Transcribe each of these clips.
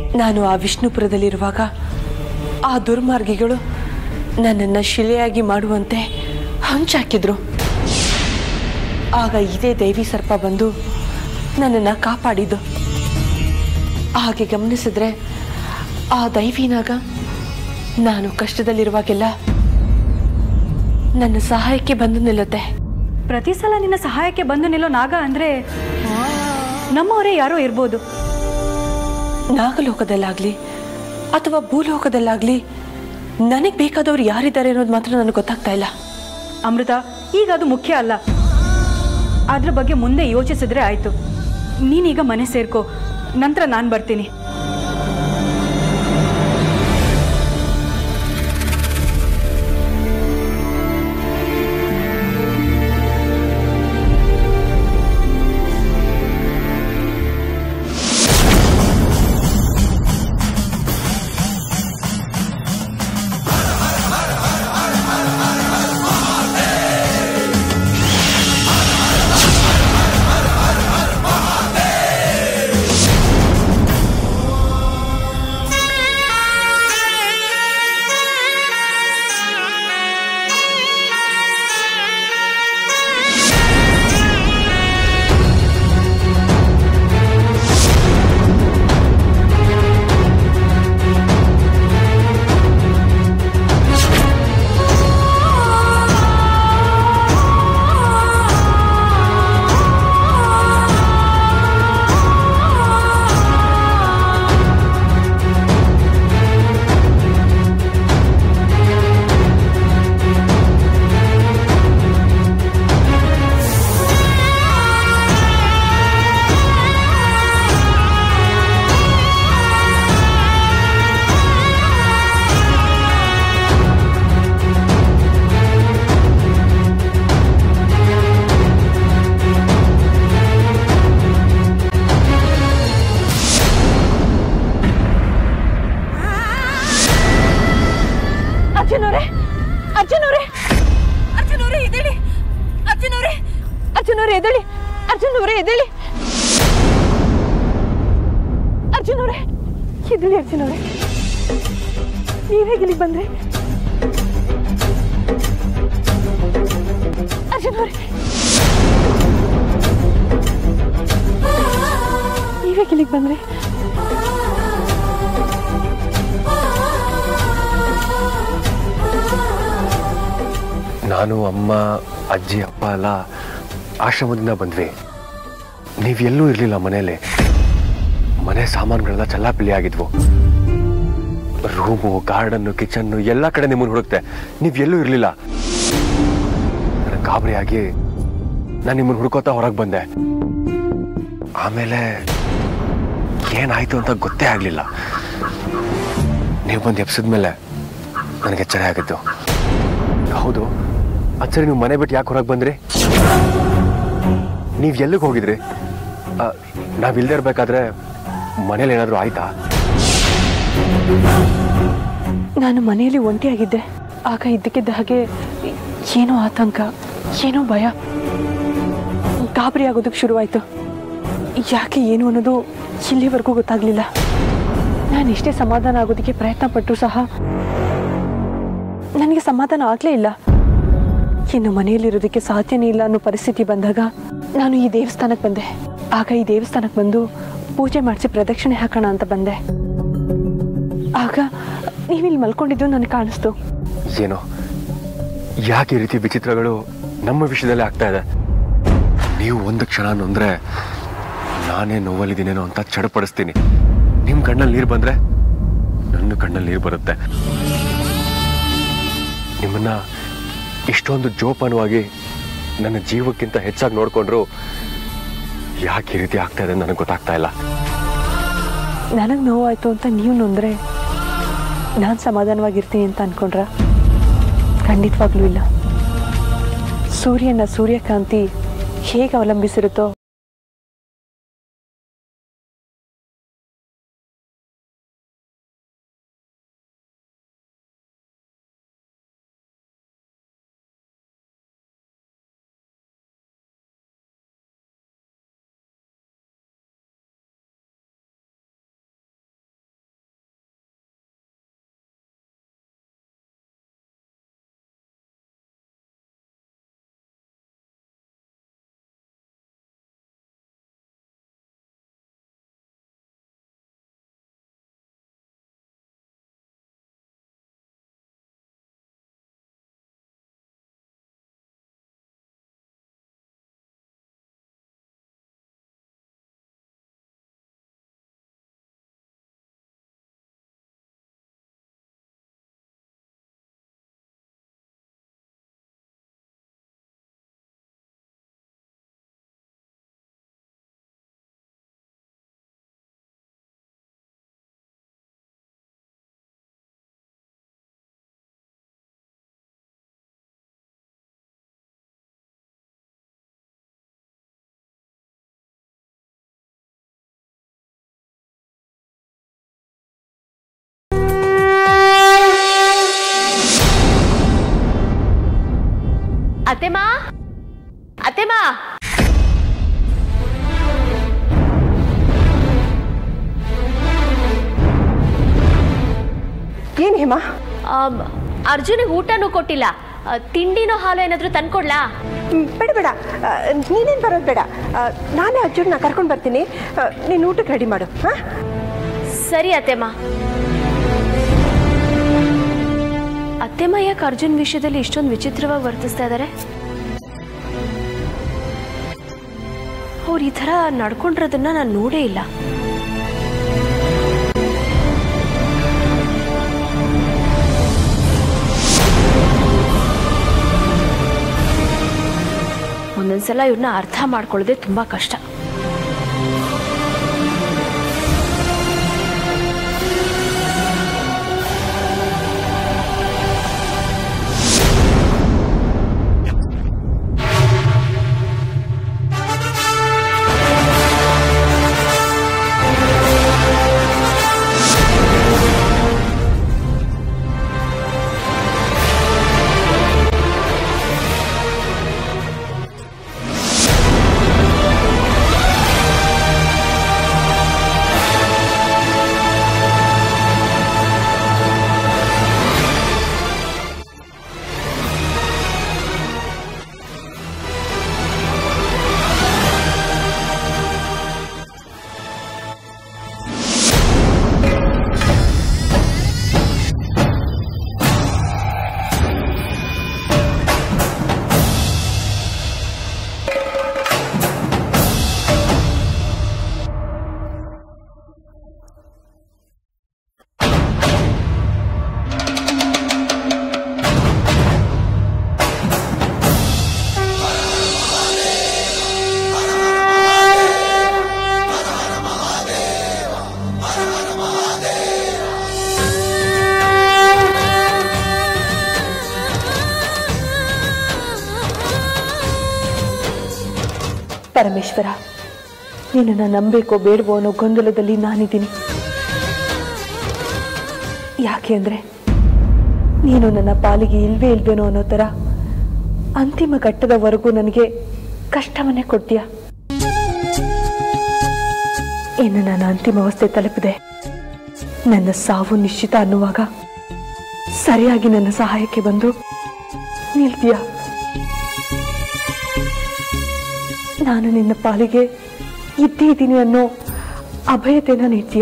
ನಾನು ಆ ವಿಷ್ಣುಪುರದಲ್ಲಿರುವಾಗ ಆ ದುರ್ಮಾರ್ಗಿಗಳು ನನ್ನನ್ನು ಶಿಲೆಯಾಗಿ ಮಾಡುವಂತೆ ಹಂಚಾಕಿದ್ರು ಆಗ ಇದೇ ದೇವಿ ಸರ್ಪ ಬಂದು ನನ್ನನ್ನು ಕಾಪಾಡಿದ್ದು ಹಾಗೆ ಗಮನಿಸಿದ್ರೆ ಆ ದೈವಿನಾಗ ನಾನು ಕಷ್ಟದಲ್ಲಿರುವಾಗೆಲ್ಲ ನನ್ನ ಸಹಾಯಕ್ಕೆ ಬಂದು ನಿಲ್ಲುತ್ತೆ ಪ್ರತಿ ಸಲ ನಿನ್ನ ಸಹಾಯಕ್ಕೆ ಬಂದು ನಿಲ್ಲೋ ನಾಗ ಅಂದ್ರೆ ನಮ್ಮವರೇ ಯಾರೋ ಇರ್ಬೋದು ನಾಗಲೋಕದಲ್ಲಾಗ್ಲಿ ಅಥವಾ ಭೂಲೋಕದಲ್ಲಾಗ್ಲಿ ನನಗೆ ಬೇಕಾದವ್ರು ಯಾರಿದ್ದಾರೆ ಅನ್ನೋದು ಮಾತ್ರ ನನಗೆ ಗೊತ್ತಾಗ್ತಾ ಇಲ್ಲ ಅಮೃತ ಈಗ ಅದು ಮುಖ್ಯ ಅಲ್ಲ ಅದ್ರ ಬಗ್ಗೆ ಮುಂದೆ ಯೋಚಿಸಿದ್ರೆ ಆಯ್ತು ನೀನೀಗ ಮನೆ ಸೇರ್ಕೋ ನಂತರ ನಾನು ಬರ್ತೀನಿ ಅರ್ಜುನ್ ಅವರೇ ಅರ್ಜುನ್ ಅವರೇ ಅರ್ಜುನ್ ಅವರೇ ಎದ್ದೇಳಿ ಅರ್ಜುನ್ ಅವರೇ ಅರ್ಜುನ್ ಅವರೇ ಎದ್ದೇಳಿ ಅರ್ಜುನ್ ಅವರೇ ಎದ್ದೇಳಿ ಅರ್ಜುನ್ ಅವರೇ ಎದ್ದೇಳಿ ಅರ್ಜುನ್ ಅವರೇ ನೀವು ಹೇಗೆ ಇಲ್ಲಿಗೆ ಬಂದ್ರಿ ಅರ್ಜುನ್ ಅವರೇ ನೀವು ಹೇಗೆ ಇಲ್ಲಿಗೆ ಬಂದ್ರಿ ನಾನು ಅಮ್ಮ ಅಜ್ಜಿ ಅಪ್ಪ ಎಲ್ಲ ಆಶ್ರಮದಿಂದ ಬಂದ್ವಿ ನೀವೆಲ್ಲೂ ಇರಲಿಲ್ಲ ಮನೇಲಿ ಮನೆ ಸಾಮಾನುಗಳೆಲ್ಲ ಚಲ್ಲಾಪಿಲ್ಲಿ ಆಗಿದ್ವು ರೂಮು ಗಾರ್ಡನ್ನು ಕಿಚನ್ನು ಎಲ್ಲ ಕಡೆ ನಿಮ್ಮನ್ನು ಹುಡುಕ್ತೆ ನೀವೆಲ್ಲೂ ಇರಲಿಲ್ಲ ನನಗೆ ಗಾಬರಿ ಆಗಿ ನಾನು ನಿಮ್ಮನ್ನು ಹುಡ್ಕೋತಾ ಹೊರಗೆ ಬಂದೆ ಆಮೇಲೆ ಏನಾಯ್ತು ಅಂತ ಗೊತ್ತೇ ಆಗಲಿಲ್ಲ ನೀವು ಬಂದು ಎಬ್ಸಿದ್ಮೇಲೆ ನನಗೆ ಎಚ್ಚರ ಆಗಿದ್ದು ಹೌದು ಅದು ಸರಿ ನೀವು ಮನೆ ಬಿಟ್ಟು ಯಾಕೆ ಹೊರಗೆ ಬಂದ್ರಿ ನೀವು ಎಲ್ಲಿಗೆ ಹೋಗಿದ್ರಿ ನಾವು ಇಲ್ಲದೆ ಇರಬೇಕಾದ್ರೆ ಮನೇಲಿ ಏನಾದರೂ ಆಯ್ತಾ ನಾನು ಮನೆಯಲ್ಲಿ ಒಂಟಿಯಾಗಿದ್ದೆ ಆಗ ಇದ್ದಕ್ಕಿದ್ದ ಹಾಗೆ ಏನೋ ಆತಂಕ ಏನೋ ಭಯ ಗಾಬರಿ ಆಗೋದಕ್ಕೆ ಶುರುವಾಯಿತು ಯಾಕೆ ಏನು ಅನ್ನೋದು ಇಲ್ಲಿವರೆಗೂ ಗೊತ್ತಾಗ್ಲಿಲ್ಲ ನಾನು ಎಷ್ಟೇ ಸಮಾಧಾನ ಆಗೋದಕ್ಕೆ ಪ್ರಯತ್ನ ಪಟ್ಟರು ಸಹ ನನಗೆ ಸಮಾಧಾನ ಆಗಲೇ ಇಲ್ಲ ಇನ್ನು ಮನೆಯಲ್ಲಿರೋದಕ್ಕೆ ಸಾಧ್ಯನೇ ಇಲ್ಲ ಅನ್ನೋ ಪರಿಸ್ಥಿತಿ ಬಂದಾಗ ನಾನು ಈ ದೇವಸ್ಥಾನಕ್ಕೆ ಬಂದೆ ಆಗ ಈ ದೇವಸ್ಥಾನಕ್ಕೆ ಬಂದು ಪೂಜೆ ಮಾಡಿಸಿ ಪ್ರದಕ್ಷಿಣೆ ಹಾಕೋಣ ಅಂತ ಬಂದೆ ಆಗ ನೀವಿಲ್ಲಿ ಮಲ್ಕೊಂಡಿದ್ದು ನನಗೆ ಕಾಣಿಸ್ತು ಏನೋ ಯಾಕೆ ಈ ರೀತಿ ವಿಚಿತ್ರಗಳು ನಮ್ಮ ವಿಷಯದಲ್ಲೇ ಆಗ್ತಾ ಇದೆ ನೀವು ಒಂದು ಕ್ಷಣ ನೊಂದ್ರೆ ನಾನೇ ನೋವಲ್ಲಿದ್ದೀನೇನೋ ಅಂತ ಚಡಪಡಿಸ್ತೀನಿ ನಿಮ್ಮ ಕಣ್ಣಲ್ಲಿ ನೀರು ಬಂದ್ರೆ ನನ್ನ ಕಣ್ಣಲ್ಲಿ ನೀರು ಬರುತ್ತೆ ನಿಮ್ಮನ್ನ ಇಷ್ಟೊಂದು ಜೋಪಾನವಾಗಿ ನನ್ನ ಜೀವಕ್ಕಿಂತ ಹೆಚ್ಚಾಗಿ ನೋಡ್ಕೊಂಡ್ರು ಯಾಕೆ ಈ ರೀತಿ ಆಗ್ತಾ ಇದೆ ನನಗೆ ಗೊತ್ತಾಗ್ತಾ ಇಲ್ಲ ನನಗೆ ನೋವಾಯ್ತು ಅಂತ ನೀವು ನೊಂದ್ರೆ ನಾನು ಸಮಾಧಾನವಾಗಿರ್ತೀನಿ ಅಂತ ಅನ್ಕೊಂಡ್ರ ಖಂಡಿತವಾಗ್ಲೂ ಇಲ್ಲ ಸೂರ್ಯನ ಸೂರ್ಯಕಾಂತಿ ಹೇಗೆ ಅವಲಂಬಿಸಿರುತ್ತೋ ಅತ್ತೆಮಾ ಅತ್ತೆಮಾ ಏನು ಹೇಮ ಆಮ್, ಅರ್ಜುನಿಗೆ ಊಟನೂ ಕೊಟ್ಟಿಲ್ಲ ಆ, ತಿಂಡಿನೋ ಹಾಲು ಏನಾದರೂ ತಂದ್ಕೊಡ್ಲಾ ಹ್ಮ್, ಬೇಡ ಬೇಡ ಆ, ನೀನೇನ್ ಬರೋದು ಬೇಡ ಆ, ನಾನೇ ಅಜ್ಜುರ್ನ ಕರ್ಕೊಂಡು ಬರ್ತೀನಿ ಆ, ನೀನು ಊಟಕ್ಕೆ ರೆಡಿ ಮಾಡು ಹಾ ಸರಿ ಅತ್ತೆಮ್ಮ ಅತ್ತೆಮ್ಮ ಯಾಕೆ ಅರ್ಜುನ್ ವಿಷಯದಲ್ಲಿ ಇಷ್ಟೊಂದು ವಿಚಿತ್ರವಾಗಿ ವರ್ತಿಸ್ತಾ ಇದ್ದಾರೆ ಅವ್ರು ಈ ಥರ ನಡ್ಕೊಂಡಿರೋದನ್ನ ನಾನು ನೋಡೇ ಇಲ್ಲ ಒಂದೊಂದ್ಸಲ ಇವ್ರನ್ನ ಅರ್ಥ ಮಾಡ್ಕೊಳ್ಳೋದೇ ತುಂಬಾ ಕಷ್ಟ ಪರಮೇಶ್ವರ ನಿನ್ನನ್ನು ನಂಬೇಕೋ ಬೇಡವೋ ಅನ್ನೋ ಗೊಂದಲದಲ್ಲಿ ನಾನಿದ್ದೀನಿ ಯಾಕೆ ಅಂದ್ರೆ ನೀನು ನನ್ನ ಪಾಲಿಗೆ ಇಲ್ವೇ ಇಲ್ವೇನೋ ಅನ್ನೋ ಥರ ಅಂತಿಮ ಘಟ್ಟದವರೆಗೂ ನನಗೆ ಕಷ್ಟವನ್ನೇ ಕೊಡ್ತೀಯ ಇನ್ನು ನಾನು ಅಂತಿಮ ಅವಸ್ಥೆ ತಲುಪಿದೆ ನನ್ನ ಸಾವು ನಿಶ್ಚಿತ ಅನ್ನುವಾಗ ಸರಿಯಾಗಿ ನನ್ನ ಸಹಾಯಕ್ಕೆ ಬಂದು ನಿಲ್ತೀಯ ನಾನು ನಿನ್ನ ಪಾಲಿಗೆ ಇದ್ದೇ ಇದ್ದೀನಿ ಅನ್ನೋ ಅಭಯತೆನ ನೀಡ್ತೀಯ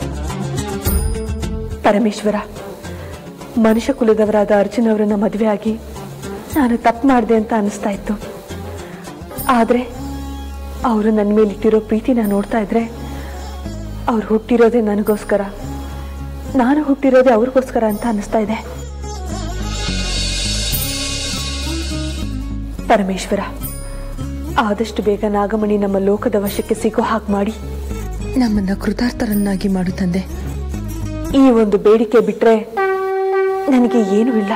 ಪರಮೇಶ್ವರ ಮನುಷ್ಯ ಕುಲದವರಾದ ಅರ್ಜುನ್ ಅವರನ್ನ ಮದುವೆ ಆಗಿ ನಾನು ತಪ್ಪು ಮಾಡಿದೆ ಅಂತ ಅನಿಸ್ತಾ ಇತ್ತು ಆದರೆ ಅವರು ನನ್ನ ಮೇಲಿಟ್ಟಿರೋ ಪ್ರೀತಿನ ನೋಡ್ತಾ ಇದ್ರೆ ಅವ್ರು ಹುಟ್ಟಿರೋದೇ ನನಗೋಸ್ಕರ ನಾನು ಹುಟ್ಟಿರೋದೇ ಅವ್ರಿಗೋಸ್ಕರ ಅಂತ ಅನಿಸ್ತಾ ಇದೆ ಪರಮೇಶ್ವರ ಆದಷ್ಟು ಬೇಗ ನಾಗಮಣಿ ನಮ್ಮ ಲೋಕದ ವಶಕ್ಕೆ ಸಿಗೋ ಹಾಗೆ ಮಾಡಿ ನಮ್ಮನ್ನ ಕೃತಾರ್ಥರನ್ನಾಗಿ ಮಾಡು ತಂದೆ ಈ ಒಂದು ಬೇಡಿಕೆ ಬಿಟ್ರೆ ನನಗೆ ಏನೂ ಇಲ್ಲ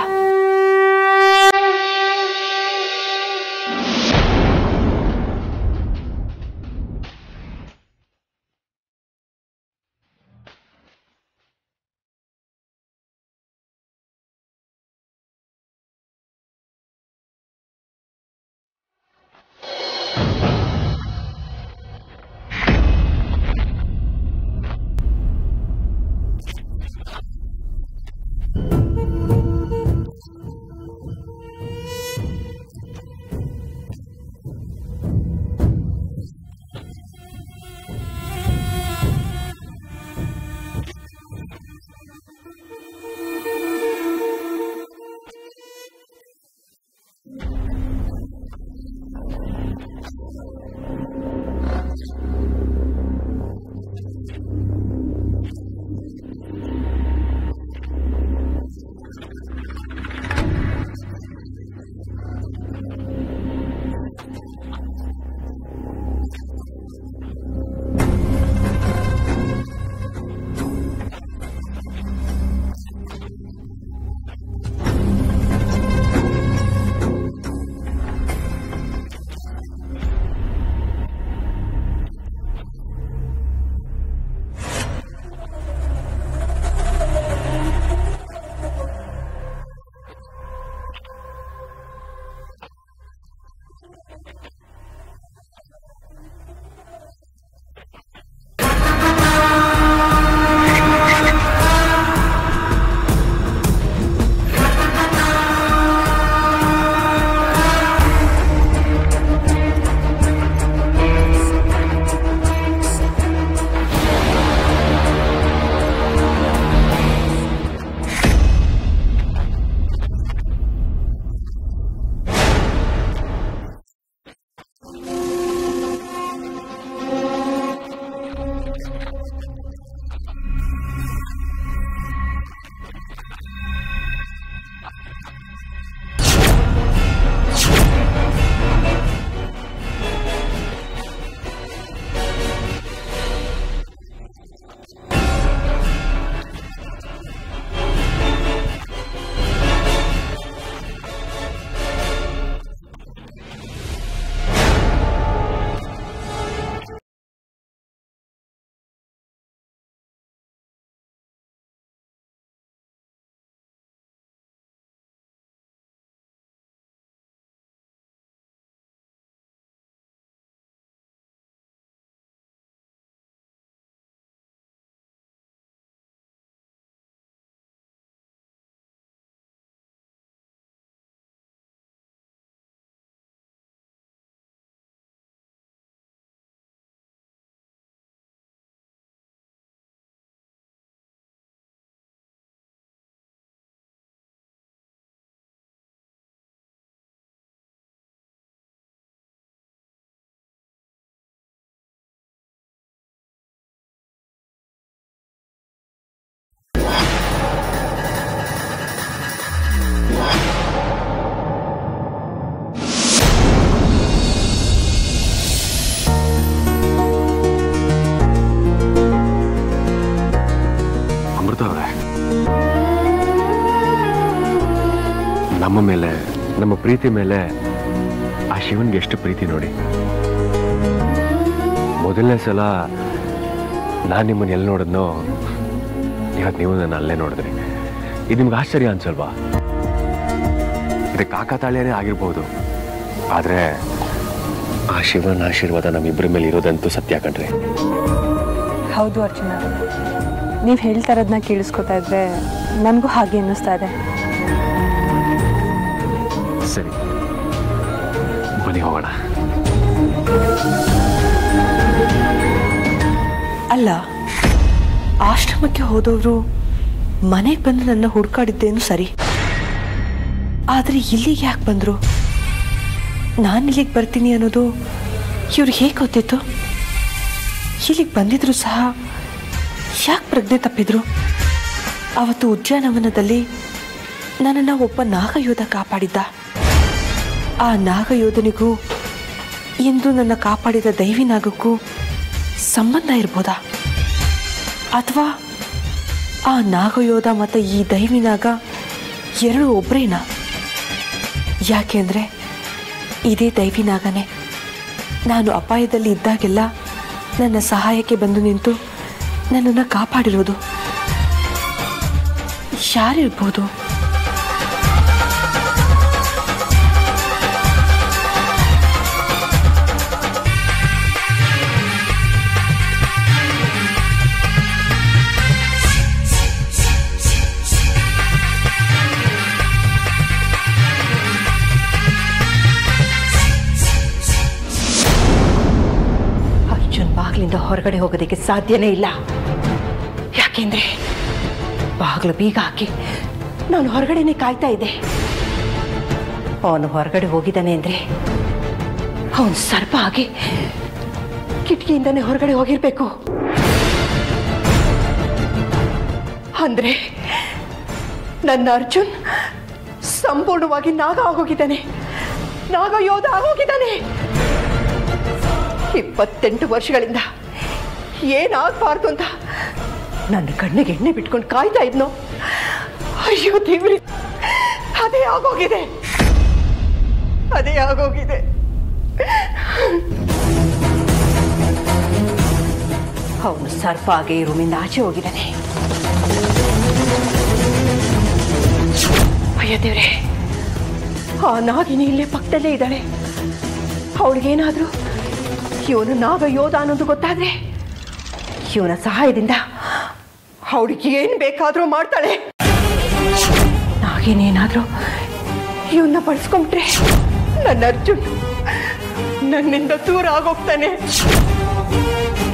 ನಮ್ಮ ಮೇಲೆ ನಮ್ಮ ಪ್ರೀತಿ ಮೇಲೆ ಆ ಶಿವನ್ಗೆ ಎಷ್ಟು ಪ್ರೀತಿ ನೋಡಿ ಮೊದಲನೇ ಸಲ ನಾನು ನಿಮ್ಮನ್ನ ಎಲ್ಲಿ ನೋಡಿದ್ನೋ ಇವತ್ತು ನೀವು ನನ್ನ ಅಲ್ಲೇ ನೋಡಿದ್ರಿ ಇದು ನಿಮ್ಗೆ ಆಶ್ಚರ್ಯ ಅನ್ಸಲ್ವಾ ಇದು ಕಾಕತಾಳೇನೇ ಆಗಿರ್ಬೋದು ಆದರೆ ಆ ಶಿವನ ಆಶೀರ್ವಾದ ನಮ್ಮಿಬ್ಬರ ಮೇಲೆ ಇರೋದಂತೂ ಸತ್ಯ ಕಣ್ರಿ ಹೌದು ಅರ್ಜುನ ನೀವು ಹೇಳ್ತಾ ಇರೋದನ್ನ ಕೇಳಿಸ್ಕೊತಾ ಇದ್ರೆ ನನಗೂ ಹಾಗೆ ಅನ್ನಿಸ್ತಾ ಇದೆ ಸರಿ ಬನ್ನಿ ಹೋಗೋಣ ಅಲ್ಲ ಆಶ್ರಮಕ್ಕೆ ಹೋದವರು ಮನೆಗೆ ಬಂದು ನನ್ನ ಹುಡ್ಕಾಡಿದ್ದೇನು ಸರಿ ಆದರೆ ಇಲ್ಲಿಗೆ ಯಾಕೆ ಬಂದರು ನಾನು ಇಲ್ಲಿಗೆ ಬರ್ತೀನಿ ಅನ್ನೋದು ಇವ್ರಿಗೆ ಹೇಗೆ ಗೊತ್ತಿತ್ತು ಇಲ್ಲಿಗೆ ಬಂದಿದ್ರು ಸಹ ಯಾಕೆ ಪ್ರಜ್ಞೆ ತಪ್ಪಿದ್ರು ಅವತ್ತು ಉದ್ಯಾನವನದಲ್ಲಿ ನನ್ನನ್ನು ಒಬ್ಬ ನಾಗಯೋಧ ಕಾಪಾಡಿದ್ದ ಆ ನಾಗಯೋಧನಿಗೂ ಇಂದು ನನ್ನ ಕಾಪಾಡಿದ ದೈವಿ ನಾಗಕ್ಕೂ ಸಂಬಂಧ ಇರ್ಬೋದಾ ಅಥವಾ ಆ ನಾಗಯೋಧ ಮತ್ತು ಈ ದೈವಿನಾಗ ಎರಡು ಒಬ್ಬರೇನಾ ಯಾಕೆಂದರೆ ಇದೇ ದೈವಿನಾಗನೇ ನಾನು ಅಪಾಯದಲ್ಲಿ ಇದ್ದಾಗೆಲ್ಲ ನನ್ನ ಸಹಾಯಕ್ಕೆ ಬಂದು ನಿಂತು ನನ್ನನ್ನು ಕಾಪಾಡಿರೋದು ಯಾರಿರ್ಬೋದು ಅರ್ಜುನ್ ಬಾಗಿಲಿಂದ ಹೊರಗಡೆ ಹೋಗೋದಕ್ಕೆ ಸಾಧ್ಯನೇ ಇಲ್ಲ ಯಾಕೆಂದ್ರೆ ಬಾಗಿಲು ಬೀಗ ಹಾಕಿ ನಾನು ಹೊರಗಡೆನೆ ಕಾಯ್ತಾ ಇದ್ದೆ ಅವನು ಹೊರಗಡೆ ಹೋಗಿದ್ದಾನೆ ಅಂದ್ರೆ ಅವನು ಸರ್ಪ ಆಗಿ ಕಿಟಕಿಯಿಂದನೇ ಹೊರಗಡೆ ಹೋಗಿರ್ಬೇಕು ಅಂದ್ರೆ ನನ್ನ ಅರ್ಜುನ್ ಸಂಪೂರ್ಣವಾಗಿ ನಾಗ ಆಗೋಗಿದ್ದಾನೆ ನಾಗ ಯೋಧ ಆಗೋಗಿದ್ದಾನೆ ಇಪ್ಪತ್ತೆಂಟು ವರ್ಷಗಳಿಂದ ಏನಾಗಬಾರ್ದು ಅಂತ ನನ್ನ ಕಣ್ಣಿಗೆ ಎಣ್ಣೆ ಬಿಟ್ಕೊಂಡು ಕಾಯ್ತಾ ಇದ್ನೋ ಅಯ್ಯೋ ದೇವ್ರಿ ಅದೇ ಆಗೋಗಿದೆ ಅದೇ ಆಗೋಗಿದೆ ಅವನು ಸರ್ಪ ಆಗಿ ಈ ರೂಮಿಂದ ಆಚೆ ಹೋಗಿದ್ದಾನೆ ಅಯ್ಯೋ ದೇವ್ರೆ ಆ ನಾಗಿನಿ ಇಲ್ಲೇ ಪಕ್ಕದಲ್ಲೇ ಇದ್ದಾಳೆ ಅವಳಿಗೇನಾದ್ರೂ ಇವನು ನಾಗ ಯೋಧ ಅನ್ನೋದು ಗೊತ್ತಾದ್ರೆ ಇವನ ಸಹಾಯದಿಂದ ಅವಳಿಗೆ ಏನ್ ಬೇಕಾದ್ರೂ ಮಾಡ್ತಾಳೆ ನಾಗೇನೇನಾದ್ರೂ ಇವನ್ನ ಬಳಸ್ಕೊಂಡ್ರೆ ನನ್ನ ಅರ್ಜುನ್ ನನ್ನಿಂದ ದೂರ ಆಗೋಗ್ತಾನೆ